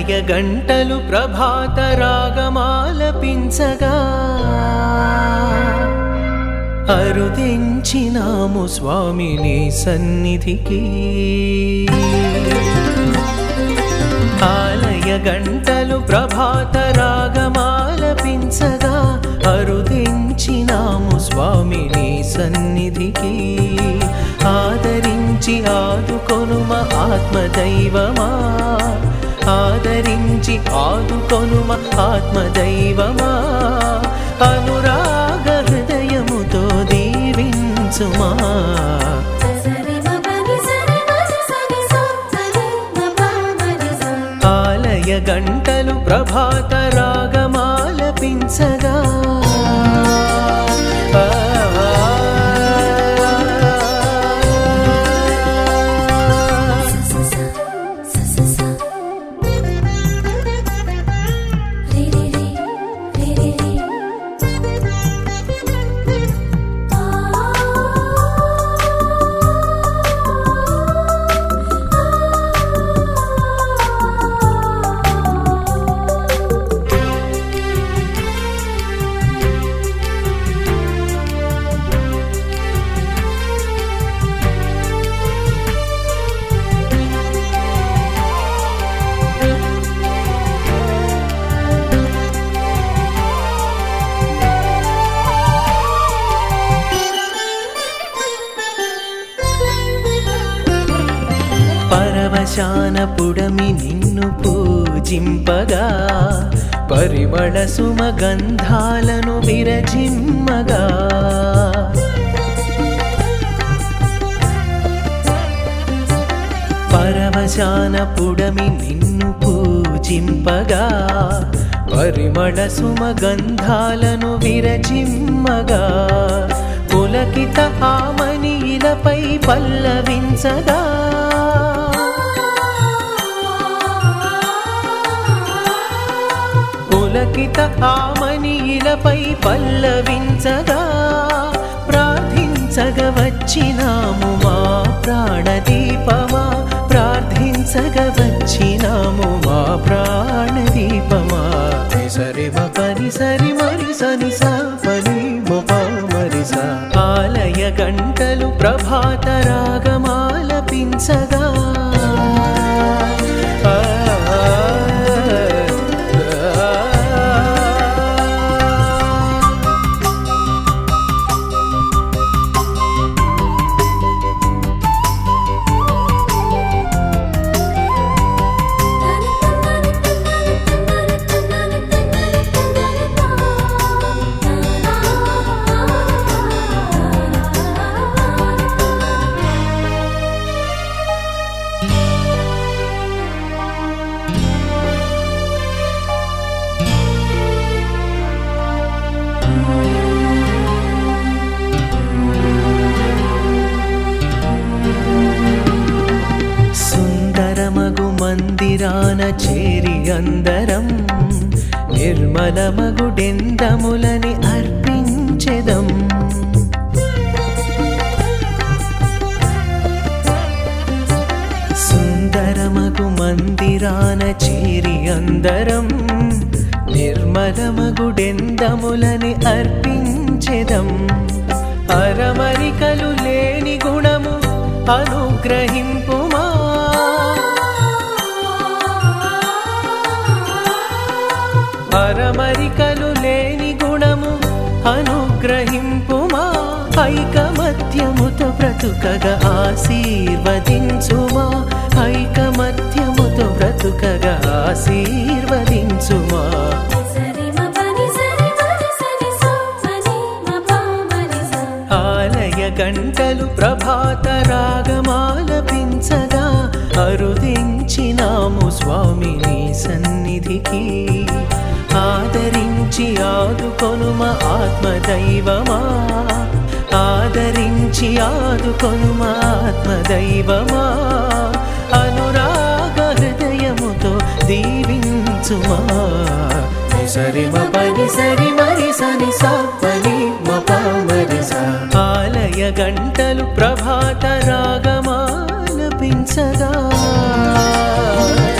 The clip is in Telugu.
ఆలయ గంటలు ప్రభాత రాగమాలపించగా అరుదించినాము స్వామిని సన్నిధికి ఆలయ గంటలు ప్రభాత రాగమాలపించగా అరుదించినాము స్వామిని సన్నిధికి ఆదరించి ఆదుకొనుమ ఆత్మదైవమా ఆదరించి ఆదుకొనుమ ఆత్మదైవమా అనురాగ హృదయముతో దీవించుమా సరి మపని సరి మసి సని సో సని మప మరి సో ఆలయ గంటలు ప్రభాత రాగమాలపించగా స స స స స రి రి రి రి రి రి ఆ పరవశాన పుడమి నిన్ను పూజింపగా పరిమళ సుమగంధాలను విరజిమ్మగా పరవశాన పుడమి నిన్ను పూజింపగా పరిమళ సుమగంధాలను విరజిమ్మగా పులకిత ఆమనీలపై పల్లవించగా పులకిత ఆమనీలపై పల్లవించగా ప్రార్థించగ వచ్చినాము మా ప్రాణదీపమా ప్రార్థించగ వచ్చినాము మా ప్రాణదీపమా సరి పని సరి మరి సని సా పని మొప మరి సా ఆలయ గంటలు ప్రభాత రాగమాలపించగా ఆ, ఆ, ఆ. సుందరమగు మందిరాన చేరి అందరం నిర్మలమగుడెందములని అర్పించెదం సుందరమగు మందిరాన చేరి అందరం నిర్మలమగుడెందములని అర్పించెదం అరమరికలు లేని గుణము అనుగ్రహింపుమా అరమరికలు లేని గుణము అనుగ్రహింపుమా ఐకమత్యముతో బ్రతుకగా ఆశీర్వదించుమా ఐకమత్యముతో బ్రతుకగా ఆశీర్వదించుమా సరి మపని సరి మరి సని సో సని మప మరి సో ఆలయ గంటలు ప్రభాత రాగమాలపించగా అరుదించినాము స్వామిని సన్నిధికి ఆదరించి ఆదుకొనుమ ఆత్మదైవమా ఆదరించి ఆదుకొనుమ ఆత్మదైవమా అనురాగ హృదయముతో దీవించుమా సరి పని సరి మరి సని సా పని మప మరి సా ఆలయ గంటలు ప్రభాత రాగమాలపించగా